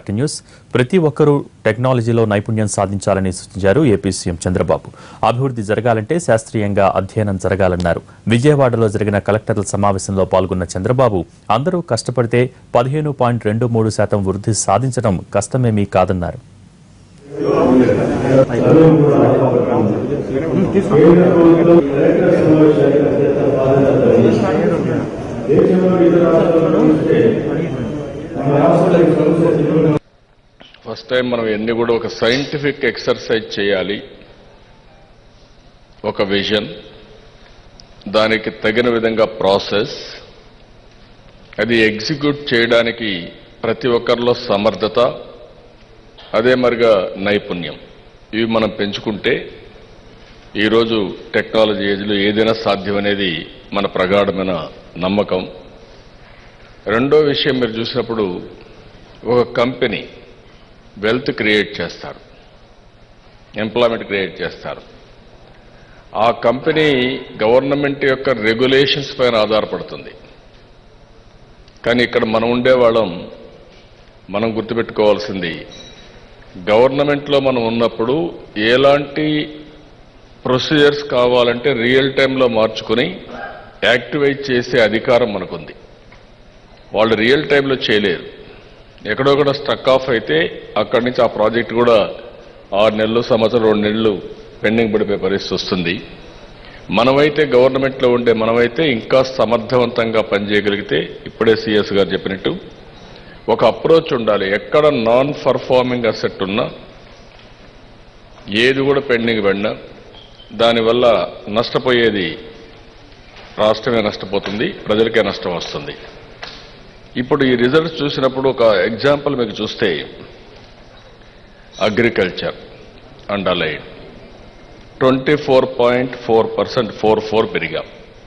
to news ప్రతి ఒక్కరూ టెక్నాలజీలో నైపుణ్యం సాధించాలని సూచించారు ఏపీ సీఎం చంద్రబాబు అభివృద్ధి జరగాలంటే శాస్త్రీయంగా అధ్యయనం జరగాలన్నారు విజయవాడలో జరిగిన కలెక్టర్ల సమావేశంలో పాల్గొన్న చంద్రబాబు అందరూ కష్టపడితే పదిహేను పాయింట్ రెండు మూడు శాతం వృద్ధి సాధించడం కష్టమేమీ కాదన్నారు ఫస్ట్ టైం మనం ఎన్ని కూడా ఒక సైంటిఫిక్ ఎక్సర్సైజ్ చేయాలి ఒక విజన్ దానికి తగిన విధంగా ప్రాసెస్ అది ఎగ్జిక్యూట్ చేయడానికి ప్రతి ఒక్కరిలో సమర్థత అదే మరిగా నైపుణ్యం ఇవి మనం పెంచుకుంటే ఈరోజు టెక్నాలజీ ఏజ్లో ఏదైనా సాధ్యమనేది మన ప్రగాఢమైన నమ్మకం రెండో విషయం మీరు చూసినప్పుడు ఒక కంపెనీ వెల్త్ క్రియేట్ చేస్తారు ఎంప్లాయ్మెంట్ క్రియేట్ చేస్తారు ఆ కంపెనీ గవర్నమెంట్ యొక్క రెగ్యులేషన్స్ పైన ఆధారపడుతుంది కానీ ఇక్కడ మనం ఉండేవాళ్ళం మనం గుర్తుపెట్టుకోవాల్సింది గవర్నమెంట్లో మనం ఉన్నప్పుడు ఎలాంటి ప్రొసీజర్స్ కావాలంటే రియల్ టైంలో మార్చుకుని యాక్టివేట్ చేసే అధికారం మనకుంది వాళ్ళు రియల్ టైంలో చేయలేరు ఎక్కడో కూడా స్ట్రక్ ఆఫ్ అయితే అక్కడి నుంచి ఆ ప్రాజెక్ట్ కూడా ఆరు నెలలు సంవత్సరం రెండు నెలలు పెండింగ్ పడిపోయే పరిస్థితి వస్తుంది మనమైతే గవర్నమెంట్లో ఉండే మనమైతే ఇంకా సమర్థవంతంగా పనిచేయగలిగితే ఇప్పుడే సిఎస్ గారు చెప్పినట్టు ఒక అప్రోచ్ ఉండాలి ఎక్కడ నాన్ పర్ఫార్మింగ్ అసెట్ ఉన్నా ఏది కూడా పెండింగ్ పడినా దానివల్ల నష్టపోయేది రాష్ట్రమే నష్టపోతుంది ప్రజలకే నష్టం వస్తుంది ఇప్పుడు ఈ రిజల్ట్స్ చూసినప్పుడు ఒక ఎగ్జాంపుల్ మీకు చూస్తే agriculture underline twenty four point four percent four four పెరిగాం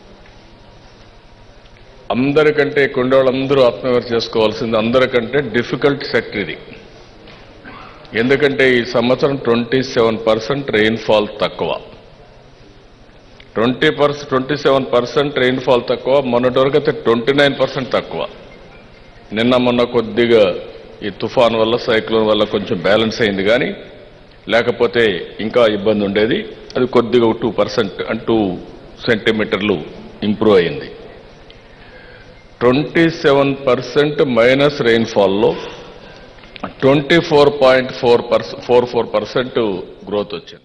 అందరికంటే కొన్ని వాళ్ళందరూ ఆత్మవిమర్శ చేసుకోవాల్సింది అందరికంటే డిఫికల్ట్ సెక్టర్ ఇది ఎందుకంటే ఈ సంవత్సరం ట్వంటీ సెవెన్ పర్సెంట్ రెయిన్ఫాల్ తక్కువ twenty percent twenty seven percent rainfall తక్కువ మొన్నటి వరకు అయితే ట్వంటీ నైన్ పర్సెంట్ తక్కువ నిన్న మొన్న కొద్దిగా ఈ తుఫాన్ వల్ల సైక్లోన్ వల్ల కొంచెం బ్యాలెన్స్ అయింది కానీ లేకపోతే ఇంకా ఇబ్బంది ఉండేది అది కొద్దిగా టూ పర్సెంట్ అండ్ టూ సెంటీమీటర్లు ఇంప్రూవ్ అయింది ట్వంటీ సెవెన్ పర్సెంట్ మైనస్ రెయిన్ఫాల్లో twenty four point four percent four four percent growth వచ్చింది